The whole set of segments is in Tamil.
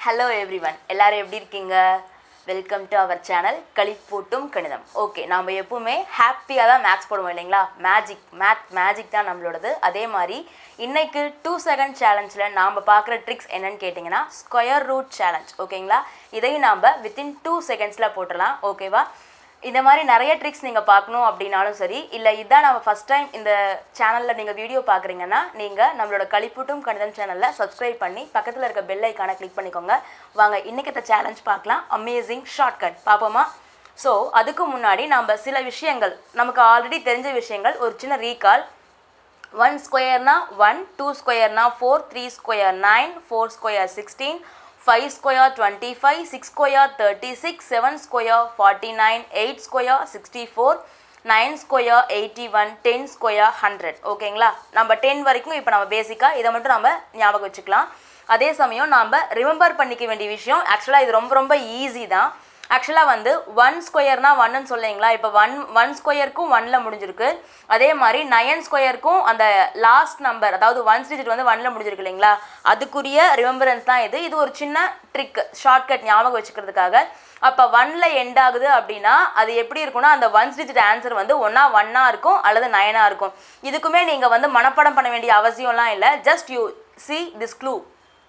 ஹலோ எவ்ரிவன் எல்லாரும் எப்படி இருக்கீங்க வெல்கம் டு அவர் சேனல் களிப்பூட்டும் கணிதம் ஓகே நாம் எப்பவுமே ஹாப்பியாக தான் மேக்ஸ் போடுவோம் இல்லைங்களா மேஜிக் மேத் மேஜிக் தான் நம்மளோடது அதே மாதிரி இன்னைக்கு டூ செகண்ட் சேலஞ்சில் நாம் பார்க்குற ட்ரிக்ஸ் என்னன்னு கேட்டிங்கன்னா ஸ்கொயர் ரூட் சேலஞ்ச் ஓகேங்களா இதையும் நாம் வித்தின் டூ செகண்ட்ஸில் போட்டுடலாம் ஓகேவா இந்த மாதிரி நிறைய ட்ரிக்ஸ் நீங்கள் பார்க்கணும் அப்படின்னாலும் சரி இல்லை இதான் நம்ம ஃபஸ்ட் டைம் இந்த சேனலில் நீங்கள் வீடியோ பார்க்குறீங்கன்னா நீங்கள் நம்மளோட களிப்பூட்டும் கணிதம் சேனலில் சப்ஸ்கிரைப் பண்ணி பக்கத்தில் இருக்க பெல் ஐக்கானை கிளிக் பண்ணிக்கோங்க வாங்க இன்னைக்கு சேலஞ்ச் பார்க்கலாம் அமேசிங் ஷார்ட்கட் பார்ப்போமா ஸோ அதுக்கு முன்னாடி நம்ம சில விஷயங்கள் நமக்கு ஆல்ரெடி தெரிஞ்ச விஷயங்கள் ஒரு சின்ன ரீகால் ஒன் ஸ்கொயர்னா ஒன் டூ ஸ்கொயர்னா four three square nine four square sixteen five square twenty five six square thirty six seven square forty nine eight square sixty four nine square eighty one ten square hundred ஓகேங்களா நம்ம டென் வரைக்கும் இப்போ நம்ம பேசிக்காக இதை மட்டும் நம்ம ஞாபகம் வச்சுக்கலாம் அதே சமயம் நாம் ரிமெம்பர் பண்ணிக்க வேண்டிய விஷயம் ஆக்சுவலாக இது ரொம்ப ரொம்ப ஈஸி தான் ஆக்சுவலாக வந்து ஒன் ஸ்கொயர்னா ஒன்னு சொல்லிங்களா இப்போ ஒன் ஒன் ஸ்கொயருக்கும் ஒன்ல முடிஞ்சிருக்கு அதே மாதிரி நயன் ஸ்கொயருக்கும் அந்த லாஸ்ட் நம்பர் அதாவது ஒன்ஸ் டிஜிட் வந்து ஒன்ல முடிஞ்சிருக்கு இல்லைங்களா அதுக்குரிய ரிமெம்பரன்ஸ் தான் இது இது ஒரு சின்ன ட்ரிக் ஷார்ட்கட் ஞாபகம் வச்சுக்கிறதுக்காக அப்போ ஒன்ல எண்ட் ஆகுது அப்படின்னா அது எப்படி இருக்கும்னா அந்த ஒன்ஸ் டிஜிட் ஆன்சர் வந்து ஒன்றா ஒன்னா இருக்கும் அல்லது நயனாக இருக்கும் இதுக்குமே நீங்கள் வந்து மனப்பாடம் பண்ண வேண்டிய அவசியம்லாம் இல்லை just you see this clue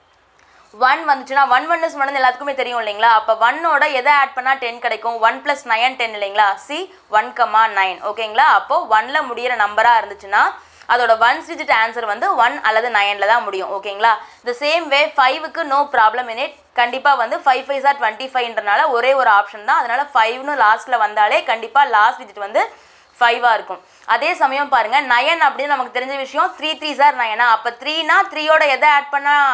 one வந்துச்சுன்னா ஒன் ஒன் இஸ் ஒன் எல்லாத்துக்குமே தெரியும் இல்லைங்களா அப்போ ஒன்னோட எதை ஆட் பண்ணால் டென் கிடைக்கும் ஒன் ப்ளஸ் நயன் டென் இல்லைங்களா சி ஒன் கமா நைன் ஓகேங்களா அப்போ ஒன்ல முடியிற நம்பராக இருந்துச்சுன்னா அதோட ஒன்ஸ் டிஜிட் ஆன்சர் வந்து ஒன் அல்லது நைனில் தான் முடியும் ஓகேங்களா த சேம் வே ஃபைவுக்கு நோ ப்ராப்ளம் இன் இட் கண்டிப்பாக வந்து ஃபைவ் ஃபைவ் சார் டுவெண்ட்டி ஃபைவ்ன்றனால ஒரே ஒரு ஆப்ஷன் தான் அதனால ஃபைவ்னு லாஸ்ட்டில் வந்தாலே கண்டிப்பாக லாஸ்ட் டிஜிட் வந்து ஃபைவாக இருக்கும் அதே சமயம் பாருங்கள் நயன் அப்படின்னு நமக்கு தெரிஞ்ச விஷயம் த்ரீ த்ரீ சார் நயனா அப்போ த்ரீனா த்ரீயோட எதை ஆட் பண்ணால்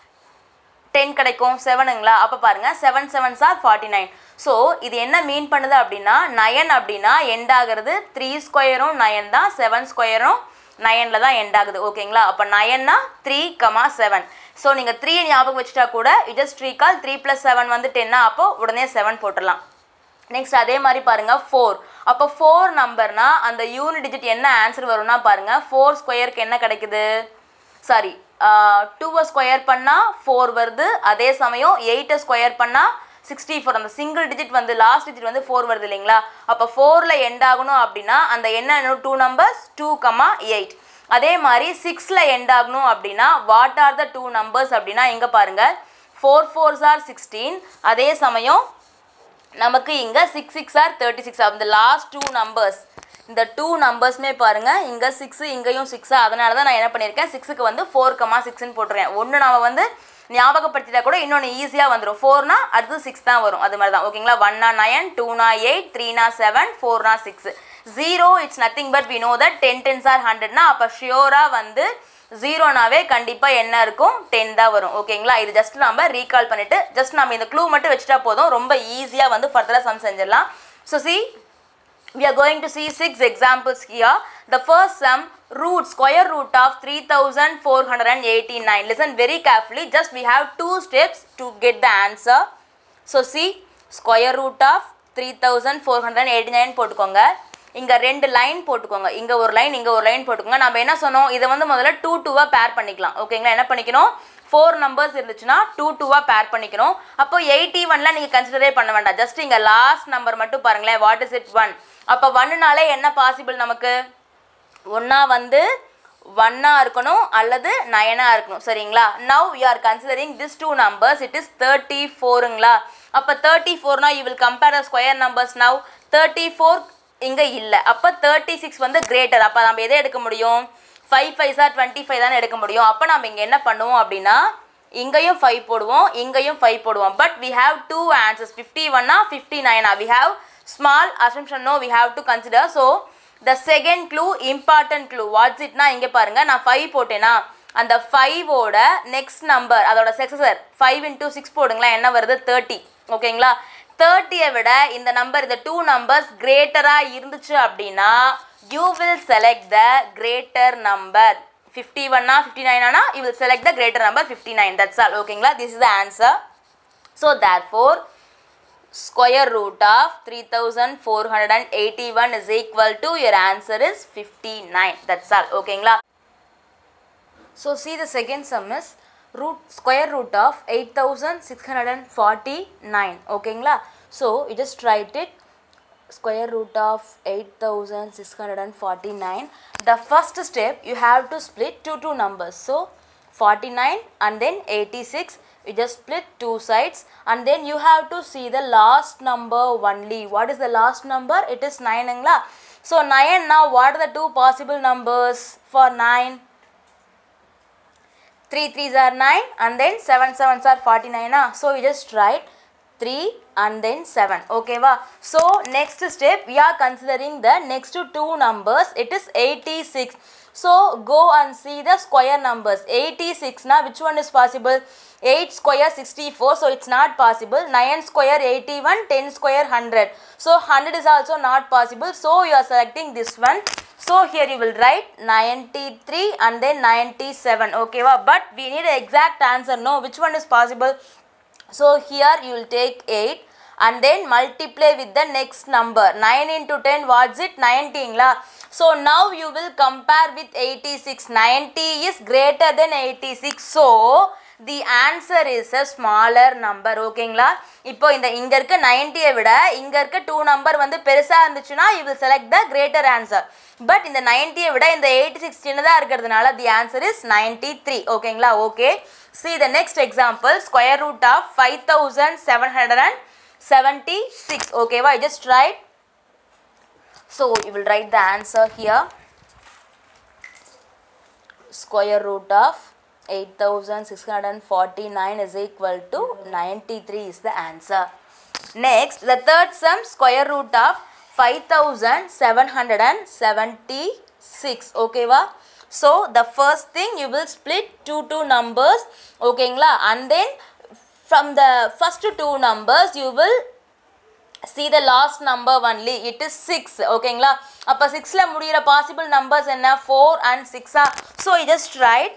டென் கிடைக்கும் செவனுங்களா அப்போ பாருங்கள் செவன் செவன் சார் ஃபார்ட்டி நைன் ஸோ இது என்ன மீன் பண்ணுது அப்படின்னா நயன் அப்படின்னா எண்ட் ஆகிறது த்ரீ ஸ்கொயரும் நயன் தான் செவன் ஸ்கொயரும் நயனில் தான் எண்ட் ஆகுது ஓகேங்களா அப்போ நயன்னா த்ரீ கமா செவன் ஸோ நீங்கள் த்ரீ ஞாபகம் வச்சுட்டா கூட ஜஸ்ட் த்ரீ கால் த்ரீ ப்ளஸ் செவன் வந்து டென்னா அப்போ உடனே செவன் போட்டுடலாம் நெக்ஸ்ட் அதே மாதிரி பாருங்க ஃபோர் அப்போ ஃபோர் நம்பர்னா அந்த யூனிட் டிஜிட் என்ன ஆன்சர் வரும்னா பாருங்க ஃபோர் ஸ்கொயருக்கு என்ன கிடைக்குது சாரி டூவை ஸ்கொயர் பண்ணால் ஃபோர் வருது அதே சமயம் எயிட்டை ஸ்கொயர் பண்ணால் சிக்ஸ்டி ஃபோர் அந்த சிங்கிள் டிஜிட் வந்து லாஸ்ட் டிஜிட் வந்து ஃபோர் வருது இல்லைங்களா அப்போ ஃபோரில் எண்ட் ஆகணும் அப்படின்னா அந்த என்ன two numbers two comma eight அதே மாதிரி சிக்ஸில் எண்ட் ஆகணும் அப்படின்னா what are the two numbers அப்படின்னா இங்கே பாருங்கள் ஃபோர் ஃபோர்ஸ் ஆர் சிக்ஸ்டீன் அதே சமயம் நமக்கு இங்கே six six are thirty six அந்த லாஸ்ட் டூ நம்பர்ஸ் இந்த டூ நம்பர்ஸ்மே பாருங்கள் இங்கே சிக்ஸு இங்கேயும் சிக்ஸு அதனால தான் நான் என்ன பண்ணியிருக்கேன் சிக்ஸுக்கு வந்து ஃபோர் கமா சிக்ஸ்னு போட்டுருக்கேன் ஒன்று நம்ம வந்து ஞாபகப்படுத்திட்டா கூட இன்னொன்று ஈஸியாக வந்துடும் ஃபோர்னா அடுத்து சிக்ஸ் தான் வரும் அது மாதிரி தான் ஓகேங்களா ஒன்னா நயன் டூனா எயிட் த்ரீனா செவன் ஃபோர்னா six zero it's nothing but we know that ten tens are ஹண்ட்ரட்னா அப்போ ஷியோராக வந்து ஜீரோனாவே கண்டிப்பாக என்ன இருக்கும் டென் தான் வரும் ஓகேங்களா இது ஜஸ்ட் நம்ம ரீகால் பண்ணிவிட்டு ஜஸ்ட் நம்ம இந்த க்ளூ மட்டும் வச்சுட்டா போதும் ரொம்ப ஈஸியாக வந்து ஃபர்தராக சம் செஞ்சிடலாம் so see we are going to see six examples here. The first sum root square root of 3489. Listen very carefully. Just we have two steps to get the answer. So see square root of 3489 போட்டுக்கோங்க இங்கே ரெண்டு லைன் போட்டுக்கோங்க இங்கே ஒரு லைன் இங்கே ஒரு லைன் போட்டுக்கோங்க நம்ம என்ன சொன்னோம் இதை வந்து முதல்ல டூ டூவாக பேர் பண்ணிக்கலாம் ஓகேங்களா என்ன பண்ணிக்கணும் ஃபோர் நம்பர்ஸ் இருந்துச்சுன்னா டூ டூவாக பேர் பண்ணிக்கணும் அப்போ எயிட்டி ஒன்ல நீங்கள் கன்சிடரே பண்ண வேண்டாம் ஜஸ்ட் இங்கே லாஸ்ட் நம்பர் மட்டும் பாருங்களேன் வாட் இஸ் இட் ஒன் அப்போ ஒன்னுனாலே என்ன பாசிபிள் நமக்கு ஒன்றா வந்து ஒன்னா இருக்கணும் அல்லது நயனாக இருக்கணும் சரிங்களா now you are considering this two numbers it is thirty ஃபோருங்களா அப்போ தேர்ட்டி ஃபோர்னா you will compare the square numbers now thirty four இங்கே இல்லை அப்போ தேர்ட்டி சிக்ஸ் வந்து கிரேட்டர் அப்போ நம்ம எதை எடுக்க முடியும் ஃபைவ் ஃபைவ் சார் டுவெண்ட்டி ஃபைவ் தானே எடுக்க முடியும் அப்போ நம்ம இங்கே என்ன பண்ணுவோம் அப்படின்னா இங்கேயும் ஃபைவ் போடுவோம் இங்கேயும் ஃபைவ் போடுவோம் but we have two answers fifty ஒன்னா ஃபிஃப்டி நைனா we have small assumption no we have to consider so the second clue important clue what's இட்னா இங்கே பாருங்க நான் ஃபைவ் போட்டேனா அந்த ஃபைவோட நெக்ஸ்ட் நம்பர் அதோட சக்ஸசர் ஃபைவ் இன்டூ சிக்ஸ் போடுங்களேன் என்ன வருது தேர்ட்டி ஓகேங்களா தேர்ட்டியை விட இந்த நம்பர் இந்த டூ நம்பர்ஸ் கிரேட்டராக இருந்துச்சு அப்படின்னா you will select the greater number fifty ஒன்னா ஃபிஃப்டி நைன் ஆனால் you will select the greater number fifty nine that's all ஓகேங்களா this is the answer so therefore square root of 3481 is equal to your answer is 59 that's all ஓகேங்களா so see the second sum is root square root of eight thousand six hundred and forty nine ஓகேங்களா so you just write it square root of 8649 the first step you have to split two two numbers so 49 and then 86 you just split two sides and then you have to see the last number only what is the last number it is 9 ங்களா so 9 now what are the two possible numbers for 9 3 3s are 9 and then 7 7s are 49 ah. so you just write 3 and then 7 okay va so next step we are considering the next two numbers it is 86 so go and see the square numbers 86 now which one is possible 8 square 64 so it's not possible 9 square 81 10 square 100 so 100 is also not possible so you are selecting this one so here you will write 93 and then 97 okay va but we need an exact answer no which one is possible so here you will take 8 and then multiply with the next number 9 into 10 what's it 19 la so now you will compare with 86 90 is greater than 86 so the answer is a smaller number ஓகேங்களா இப்போ இந்த இங்க இருக்க 90 விட இங்க இருக்க டூ நம்பர் வந்து பெருசா இருந்துச்சுன்னா you will select the greater answer but இந்த 90 விட இந்த 86 சின்னதா இருக்கிறதுனால the answer is 93 ஓகேங்களா okay see the next example square root of 5776 okay why just write so you will write the answer here square root of 8649 is equal to 93 is the answer. Next, the third sum square root of 5776. Okay, va? So, the first thing you will split two two numbers. Okay, and then from the first two numbers you will see the last number only it is 6 ஓகேங்களா அப்போ சிக்ஸில் முடிகிற பாசிபிள் நம்பர்ஸ் என்ன ஃபோர் அண்ட் சிக்ஸா so you just write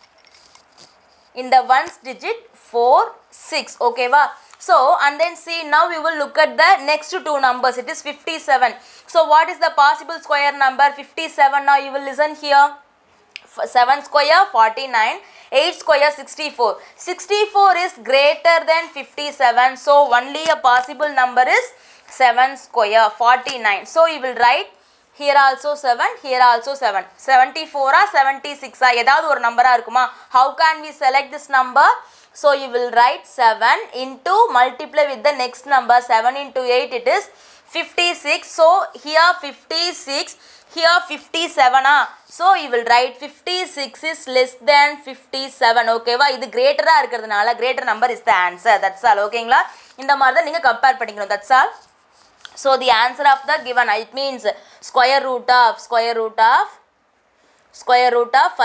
in the ones digit 4 6 okay va so and then see now we will look at the next two numbers it is 57 so what is the possible square number 57 now you will listen here F- 7 square 49 8 square 64 64 is greater than 57 so only a possible number is 7 square 49 so you will write here also 7 here also 7 74 ஆ 76 ஆ ஏதாவது ஒரு நம்பரா இருக்குமா how can we select this number so you will write 7 into multiply with the next number 7 into 8 it is 56 so here 56 here 57 ah so you will write 56 is less than 57 ஓகேவா இது கிரேட்டரா இருக்கிறதுனால greater number is the answer that's all ஓகேங்களா இந்த மாதிரி தான் நீங்க கம்பேர் பண்ணிக்கணும் that's all so the answer of the given it means square root of square root of square root of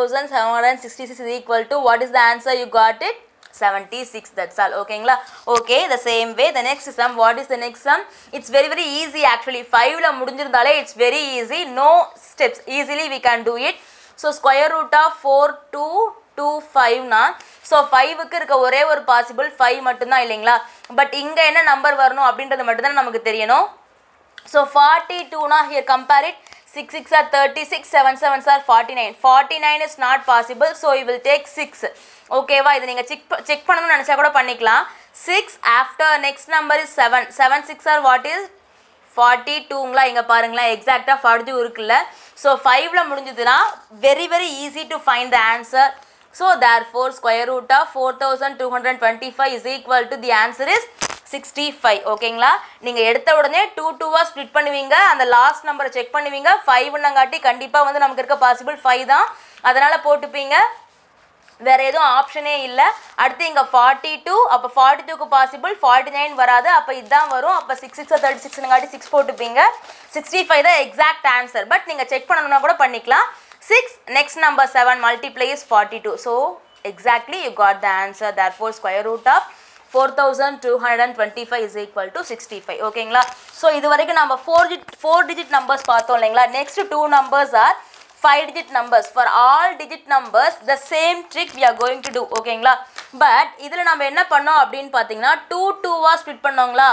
5766 is equal to what is the answer you got it 76 that's all okayங்களா okay the same way the next sum what is the next sum it's very very easy actually 5 ல முடிஞ்சிருந்தாலே it's very easy no steps easily we can do it so square root of 4 2 two ஃபைவ்னா ஸோ ஃபைவுக்கு இருக்க ஒரே ஒரு பாசிபிள் ஃபைவ் மட்டும்தான் இல்லைங்களா பட் இங்கே என்ன நம்பர் வரணும் அப்படின்றது மட்டும்தான் நமக்கு தெரியணும் ஸோ ஃபார்ட்டி டூனா here compare it six six are thirty six seven sevens are forty nine forty nine is not possible so you will take six ஓகேவா இது நீங்கள் செக் செக் பண்ணணும்னு நினச்சா கூட பண்ணிக்கலாம் six after next number is seven seven six are what is forty டூங்களா இங்கே பாருங்களேன் எக்ஸாக்டாக ஃபார்ட்டி டூ இருக்குல்ல ஸோ ஃபைவ்ல முடிஞ்சதுன்னா very very easy to find the answer so therefore square root of four thousand two hundred twenty five is equal to the answer is sixty five ஓகேங்களா நீங்கள் எடுத்த உடனே டூ டூவாக ஸ்ப்ளிட் பண்ணுவீங்க அந்த லாஸ்ட் நம்பரை செக் பண்ணுவீங்க ஃபைவ்னங்காட்டி கண்டிப்பாக வந்து நமக்கு இருக்க பாசிபிள் ஃபைவ் தான் அதனால் போட்டுப்பீங்க வேற எதுவும் ஆப்ஷனே இல்லை அடுத்து இங்கே ஃபார்ட்டி டூ அப்போ ஃபார்ட்டி டூக்கு பாசிபிள் ஃபார்ட்டி நைன் வராது அப்போ இதுதான் வரும் அப்போ சிக்ஸ் சிக்ஸ் தேர்ட்டி சிக்ஸ்னுங்காட்டி சிக்ஸ் போட்டுப்பீங்க சிக்ஸ்டி ஃபைவ் தான் எக்ஸாக்ட் ஆன்சர் பட் நீங்கள் செக் பண்ணணும்னா கூட பண்ணிக்கலாம் six next number seven multiply is forty two so exactly you got the answer therefore square root of four thousand two hundred and twenty five is equal to sixty five ஓகேங்களா ஸோ இது வரைக்கும் நம்ம four digit four digit numbers பார்த்தோம் இல்லைங்களா next two numbers are five digit numbers for all digit numbers the same trick we are going to do ஓகேங்களா பட் இதில் நம்ம என்ன பண்ணோம் அப்படின்னு பார்த்தீங்கன்னா டூ டூவாக ஸ்ப்ளிட் பண்ணோங்களா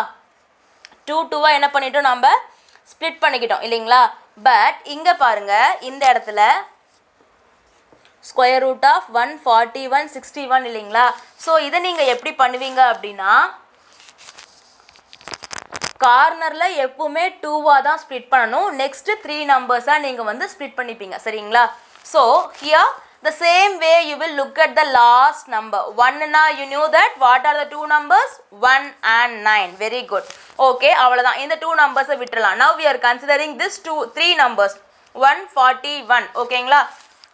டூ டூவாக என்ன பண்ணிட்டோம் நம்ம ஸ்ப்ளிட் பண்ணிக்கிட்டோம் இல்லைங்களா பட் இங்கே பாருங்க இந்த இடத்துல square root of one forty one sixty one இல்லைங்களா ஸோ இதை நீங்கள் எப்படி பண்ணுவீங்க அப்படின்னா கார்னரில் எப்பவுமே டூவாக தான் ஸ்ப்ளிட் பண்ணணும் நெக்ஸ்ட்டு த்ரீ நம்பர்ஸாக நீங்கள் வந்து ஸ்ப்ளிட் பண்ணிப்பீங்க சரிங்களா so here the same way you will look at the last number ஒன்னுனா you knew that what are the two numbers one and nine very good okay அவ்வளோதான் இந்த டூ நம்பர்ஸை விட்டுறலாம் now we are considering this two three numbers one forty one ஓகேங்களா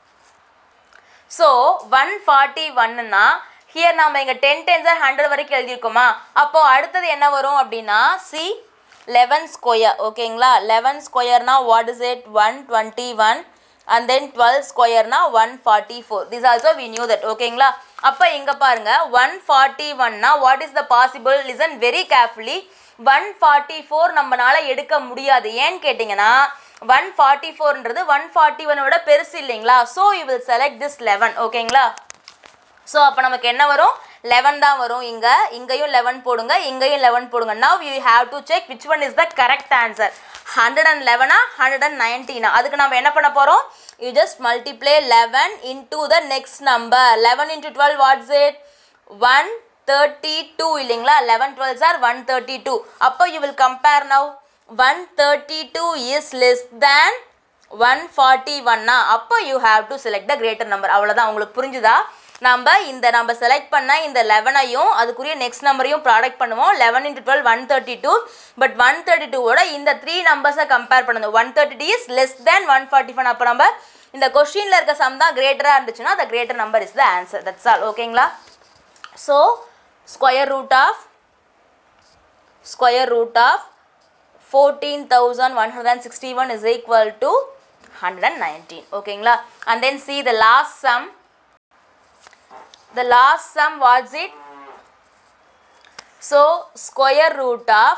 ஸோ ஒன் ஃபார்ட்டி ஒன்னுனா ஹியர் நம்ம இங்கே டென் டென்ஸர் ஹண்ட்ரட் வரைக்கும் எழுதியிருக்கோமா அப்போ அடுத்தது என்ன வரும் அப்படின்னா சி லெவன் ஸ்கொயர் ஓகேங்களா லெவன் ஸ்கொயர்னா what is it one twenty one and then twelve ஸ்கொயர்னா one forty four this also we knew that ஓகேங்களா அப்போ இங்கே பாருங்க ஒன் ஃபார்ட்டி ஒன்னா what is the possible listen very carefully one forty four நம்மளால எடுக்க முடியாது ஏன்னு கேட்டிங்கன்னா ஒன் ஃபார்ட்டி ஃபோர்ன்றது ஒன் ஃபார்ட்டி ஒனோட பெருசு இல்லைங்களா so you will select this eleven ஓகேங்களா ஸோ அப்போ நமக்கு என்ன வரும் லெவன் தான் வரும் இங்கே இங்கேயும் லெவன் போடுங்க இங்கேயும் லெவன் போடுங்க now you have to check which one is the correct answer hundred and லெவனா ஹண்ட்ரட் அண்ட் நைன்டீனா அதுக்கு நம்ம என்ன பண்ண போகிறோம் you just multiply eleven into the next number eleven into twelve what's it one thirty two இல்லைங்களா eleven twelve sir one thirty two அப்போ you will compare now one thirty two is less than one forty ஒன்னா அப்போ you have to select the greater number அவ்வளோதான் உங்களுக்கு புரிஞ்சுதா நம்ம இந்த நம்ம செலக்ட் பண்ண இந்த லெவனையும் அதுக்குரிய நெக்ஸ்ட் நம்பரையும் ப்ராடக்ட் பண்ணுவோம் eleven into twelve one thirty two but one thirty டூவோட இந்த த்ரீ நம்பர்ஸை கம்பேர் பண்ணணும் one thirty two is less than one forty one அப்போ நம்ம இந்த கொஸ்டினில் இருக்க சம் தான் கிரேட்டராக இருந்துச்சுன்னா the greater number is the answer that's all ஓகேங்களா so square root of square root of fourteen thousand one hundred and sixty one is equal to hundred and nineteen ஓகேங்களா and then see the last sum the last sum was it so square root of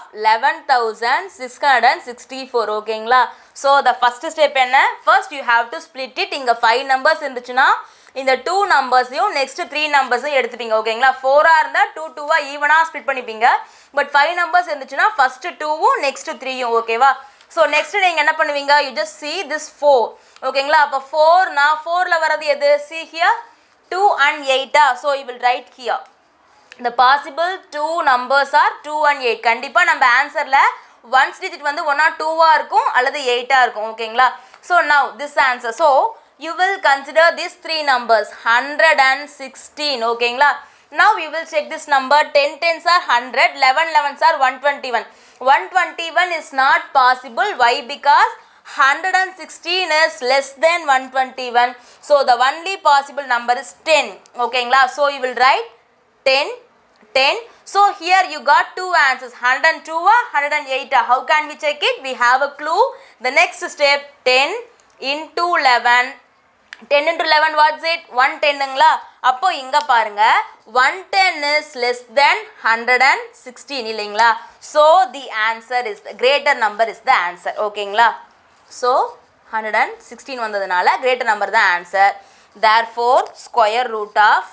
11664 ஓகேங்களா so the first step என்ன first you have to split it இங்க 5 numbers இருந்துச்சுன்னா இந்த டூ நம்பர்ஸையும் நெக்ஸ்ட் த்ரீ நம்பர்ஸையும் எடுத்துப்பீங்க ஓகேங்களா ஃபோராக இருந்தால் டூ டூவாக ஈவனாக ஸ்ப்ளிட் பண்ணிப்பீங்க பட் ஃபைவ் நம்பர்ஸ் இருந்துச்சுன்னா ஃபஸ்ட்டு டூவும் நெக்ஸ்ட் த்ரீயும் ஓகேவா ஸோ நெக்ஸ்ட் நீங்கள் என்ன பண்ணுவீங்க you just see this four ஓகேங்களா அப்போ ஃபோர்னா ஃபோரில் வர்றது எது see here 2 and 8 ah so you will write here the possible two numbers are 2 and 8 கண்டிப்பா நம்ம ஆன்சர்ல ஒன்ஸ் டிஜிட் வந்து ஒன்னா டூவா இருக்கும் அல்லது எயிட்டா இருக்கும் ஓகேங்களா so now this answer so you will consider this three numbers hundred and sixteen ஓகேங்களா now you will check this number ten tens are hundred eleven elevens are one twenty one one twenty one is not possible why because 116 is less than 121 so the only possible number is 10 okayங்களா so you will write 10 10 so here you got two answers 102 or 108 how can we check it we have a clue the next step 10 into 11 ten into eleven what's it one டென்னுங்களா அப்போ இங்கே பாருங்க one ten is less than hundred and sixteen இல்லைங்களா so the answer is the greater number is the answer ஓகேங்களா ஸோ ஹண்ட்ரட் அண்ட் சிக்ஸ்டீன் வந்ததுனால கிரேட்டர் நம்பர் தான் answer therefore square root of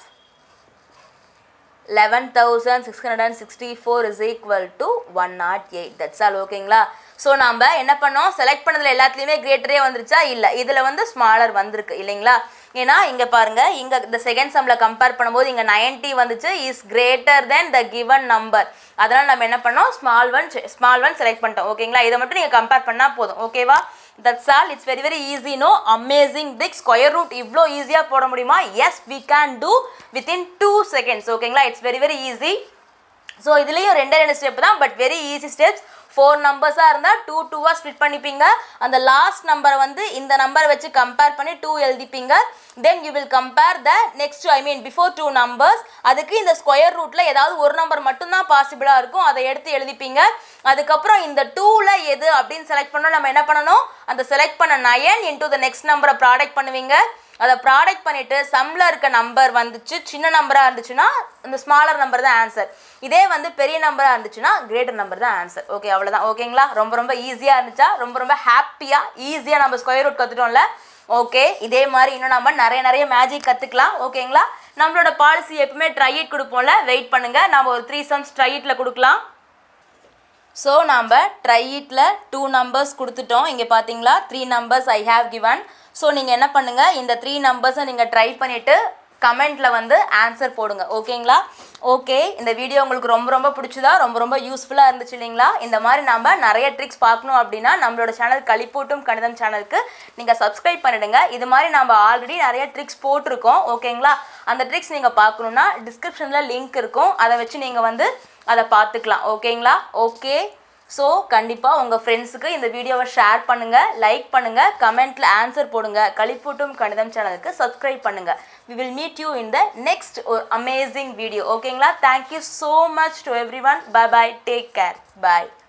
eleven thousand six hundred and sixty four is equal to one nought eight that's all ஓகேங்களா ஸோ நம்ம என்ன பண்ணோம் செலக்ட் பண்ணதில் எல்லாத்துலேயுமே கிரேட்டரே வந்துருச்சா இல்லை இதில் வந்து ஸ்மாலர் வந்திருக்கு இல்லைங்களா ஏன்னா இங்கே பாருங்க இங்கே இந்த செகண்ட் சம்மில் கம்பேர் பண்ணும்போது இங்கே நைன்ட்டி வந்துச்சு is greater than the given number அதனால் நம்ம என்ன பண்ணோம் small one small one select பண்ணிட்டோம் ஓகேங்களா இதை மட்டும் நீங்கள் கம்பேர் பண்ணால் போதும் ஓகேவா that's all it's very very easy no amazing trick square root இவ்வளோ ஈஸியாக போட முடியுமா yes we can do within two seconds ஓகேங்களா it's very very easy so இதுலேயும் ரெண்டே ரெண்டு ஸ்டெப் தான் but very easy steps four நம்பர்ஸாக இருந்தால் டூ டூவாக ஸ்ப்ளிட் பண்ணிப்பீங்க அந்த லாஸ்ட் நம்பரை வந்து இந்த நம்பரை வச்சு கம்பேர் பண்ணி டூ எழுதிப்பீங்க then you will compare the next I mean before two numbers அதுக்கு இந்த ஸ்கொயர் ரூட்டில் ஏதாவது ஒரு நம்பர் மட்டும்தான் பாசிபிளாக இருக்கும் அதை எடுத்து எழுதிப்பீங்க அதுக்கப்புறம் இந்த டூவில் எது அப்படின்னு செலக்ட் பண்ணோம் நம்ம என்ன பண்ணணும் அந்த செலக்ட் பண்ண நயன் இன்டூ த நெக்ஸ்ட் நம்பரை ப்ராடக்ட் பண்ணுவீங்க அதை ப்ராடக்ட் பண்ணிவிட்டு சம்மில் இருக்க நம்பர் வந்துச்சு சின்ன நம்பராக இருந்துச்சுன்னா இந்த ஸ்மாலர் நம்பர் தான் ஆன்சர் இதே வந்து பெரிய நம்பராக இருந்துச்சுன்னா கிரேட்டர் நம்பர் தான் ஆன்சர் ஓகே அவ்வளோதான் ஓகேங்களா ரொம்ப ரொம்ப ஈஸியாக இருந்துச்சா ரொம்ப ரொம்ப ஹாப்பியாக ஈஸியாக நம்ம ஸ்கொயர் ரூட் கற்றுட்டோம்ல ஓகே இதே மாதிரி இன்னும் நம்ம நிறைய நிறைய மேஜிக் கற்றுக்கலாம் ஓகேங்களா நம்மளோட பாலிசி எப்பவுமே ட்ரை இட் கொடுப்போம்ல வெயிட் பண்ணுங்கள் நம்ம ஒரு த்ரீ சம்ஸ் ட்ரை இட்டில் கொடுக்கலாம் ஸோ நாம் ட்ரை இட்டில் டூ நம்பர்ஸ் கொடுத்துட்டோம் இங்கே பார்த்தீங்களா three numbers I have given so நீங்கள் என்ன பண்ணுங்கள் இந்த த்ரீ நம்பர்ஸை நீங்கள் ட்ரை பண்ணிவிட்டு கமெண்ட்டில் வந்து ஆன்சர் போடுங்க ஓகேங்களா ஓகே இந்த வீடியோ உங்களுக்கு ரொம்ப ரொம்ப பிடிச்சதா ரொம்ப ரொம்ப யூஸ்ஃபுல்லாக இருந்துச்சு இல்லைங்களா இந்த மாதிரி நம்ம நிறைய ட்ரிக்ஸ் பார்க்கணும் அப்படின்னா நம்மளோட சேனல் களிப்பூட்டும் கணிதம் சேனலுக்கு நீங்கள் சப்ஸ்கிரைப் பண்ணிடுங்க இது மாதிரி நம்ம ஆல்ரெடி நிறைய ட்ரிக்ஸ் போட்டிருக்கோம் ஓகேங்களா அந்த ட்ரிக்ஸ் நீங்கள் பார்க்கணுன்னா டிஸ்கிரிப்ஷனில் லிங்க் இருக்கும் அதை வச்சு நீங்கள் வந்து அதை பார்த்துக்கலாம் ஓகேங்களா ஓகே ஸோ கண்டிப்பாக உங்கள் ஃப்ரெண்ட்ஸுக்கு இந்த வீடியோவை ஷேர் பண்ணுங்கள் லைக் பண்ணுங்கள் கமெண்ட்டில் ஆன்சர் போடுங்க களிப்பூட்டும் கணிதம் சேனலுக்கு சப்ஸ்கிரைப் பண்ணுங்கள் we will meet you in the next ஒரு அமேசிங் வீடியோ ஓகேங்களா thank you so much to everyone bye bye take care bye